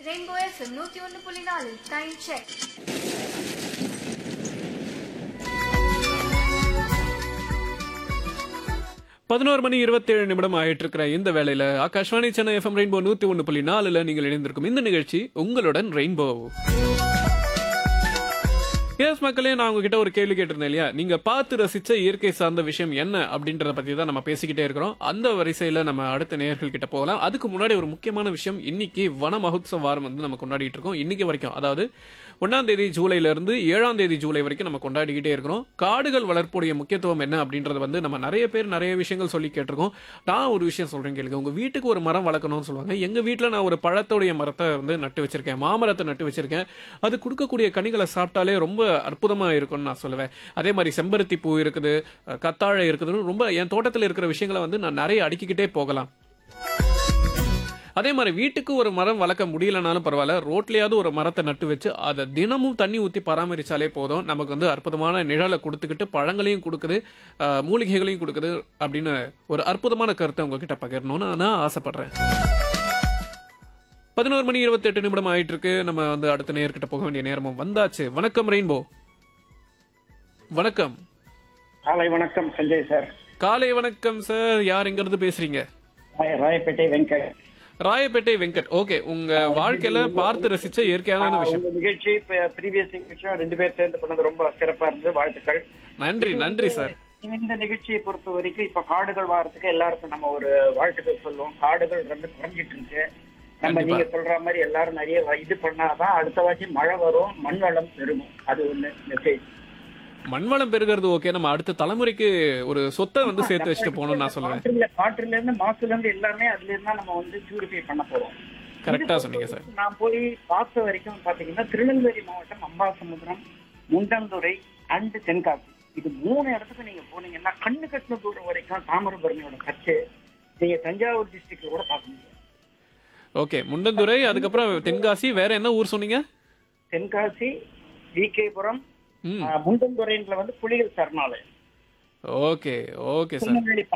Rainbow FM நூத்தி ஒன்னு புள்ளி நாலு டைம் செக் பதினோரு மணி இருபத்தேழு நிமிடம் ஆயிட்டு இருக்கிற இந்த வேளையில ஆகாஷ்வாணி சென்னை எஃப்எம் ரெயின்போ நூத்தி ஒன்று புள்ளி நாலுல நீங்கள் இணைந்திருக்கும் இந்த நிகழ்ச்சி உங்களுடன் ரெயின்போ எஸ் மக்களே நான் உங்ககிட்ட ஒரு கேள்வி கேட்டிருந்தேன் இல்லையா நீங்க பார்த்து ரசிச்ச இயற்கை சார்ந்த விஷயம் என்ன அப்படின்றத பத்தி தான் நம்ம பேசிக்கிட்டே இருக்கிறோம் அந்த வரிசையில நம்ம அடுத்த நேயர்கள் கிட்ட போகலாம் அதுக்கு முன்னாடி ஒரு முக்கியமான விஷயம் இன்னைக்கு வன மகோத்சவ வாரம் வந்து நம்ம கொண்டாடிட்டு இருக்கோம் இன்னைக்கு வரைக்கும் அதாவது ஒன்னாம் தேதி ஜூலைல இருந்து ஏழாம் தேதி ஜூலை வரைக்கும் நம்ம கொண்டாடிக்கிட்டே இருக்கிறோம் காடுகள் வளர்ப்புடைய முக்கியத்துவம் என்ன அப்படின்றத வந்து நம்ம நிறைய பேர் நிறைய விஷயங்கள் சொல்லி கேட்டிருக்கோம் நான் ஒரு விஷயம் சொல்றேன் கேளுங்க உங்க வீட்டுக்கு ஒரு மரம் வளர்க்கணும்னு சொல்லுவாங்க எங்க வீட்டில் நான் ஒரு பழத்தோடைய மரத்தை வந்து நட்டு வச்சிருக்கேன் மாமரத்தை நட்டு வச்சிருக்கேன் அது கொடுக்கக்கூடிய கனிகளை சாப்பிட்டாலே ரொம்ப அற்புதமா இருக்கும்னு நான் சொல்லுவேன் அதே மாதிரி செம்பருத்தி பூ இருக்குது அஹ் கத்தாழை இருக்குதுன்னு ரொம்ப என் தோட்டத்தில் இருக்கிற விஷயங்களை வந்து நான் நிறைய அடுக்கிக்கிட்டே போகலாம் அதே மாதிரி வீட்டுக்கு ஒரு மரம் வளர்க்க முடியலனாலும் பரவாயில்ல ரோட்லயாவது ஒரு மரத்தை நட்டு வச்சு அதை தினமும் தண்ணி ஊற்றி பராமரிச்சாலே போதும் நமக்கு வந்து அற்புதமான நிழலை கொடுத்துக்கிட்டு பழங்களையும் கொடுக்குது ஆஹ், மூலிகைகளையும் கொடுக்குது அப்படின்னு ஒரு அற்புதமான கருத்தை உங்ககிட்ட பகிரணும்னு நான் ஆசைப்படுறேன் பதினோரு மணி இருபத்தெட்டு நிமிடம் ஆயிட்டு இருக்கு நம்ம வந்து அடுத்த நேர்கிட்ட போக வேண்டிய நேரமும் வந்தாச்சு வணக்கம் ரெயின்போ வணக்கம் காலை வணக்கம் சஞ்சய் சார் காலை வணக்கம் சார் யார் எங்க இருந்து பேசுறீங்க ராய- ராயப்பேட்டை வெங்கட் ராயப்பேட்டை வெங்கட் ஓகே உங்க வாழ்க்கையில பார்த்து ரசிச்ச இயற்கையான விஷயம் உங்க நிகழ்ச்சி ப்ரீவியஸ் நிகழ்ச்சியும் ரெண்டு பேர் சேர்ந்து பண்ணது ரொம்ப சிறப்பா இருந்தது வாழ்த்துக்கள் நன்றி நன்றி சார் இந்த நிகழ்ச்சியை பொறுத்த வரைக்கும் இப்ப காடுகள் வாரத்துக்கு எல்லாருக்கும் நம்ம ஒரு வாழ்த்துக்கள் சொல்லுவோம் காடுகள் ரொம்ப குறைஞ்சிட்டு இருக்கு நம்ம கண்டிப்பா. நீங்க சொல்ற மாதிரி எல்லாரும் நிறைய வ- இது பண்ணாதான் அடுத்த வாட்டி மழை வரும் மண் வளம் பெருகும் அது ஒண்ணு மெசேஜ் மண்வளம் பெருகிறது ஓகே நம்ம அடுத்த தலைமுறைக்கு ஒரு சொத்தை வந்து சேர்த்து வச்சுட்டு போகணும்னு நான் சொல்லுவேன் காற்றுல காற்றுல இருந்து மாசுல இருந்து எல்லாமே அதுல இருந்தா நம்ம வந்து பியூரிஃபை பண்ண போறோம் கரெக்டா இது சொன்னீங்க சார் நான் போய் பார்த்த வரைக்கும் பாத்தீங்கன்னா திருநெல்வேலி மாவட்டம் அம்பாசமுத்திரம் முண்டந்துறை அண்ட் தென்காசி இது மூணு இடத்துக்கு நீங்க போனீங்கன்னா கண்ணு கட்டின தூரம் வரைக்கும் தாமிரபரணியோட கச்சு நீங்க தஞ்சாவூர் டிஸ்ட்ரிக்ட்ல கூட பார்க்க முடியும் ஓகே முண்டந்துறை அதுக்கப்புறம் தென்காசி வேற என்ன ஊர் சொன்னீங்க தென்காசி விகேபுரம் ம் முண்டந்துறைன்ற வந்து புலிகள் சரணாலயம் ஓகே ஓகே சார் திருநெல்வேலி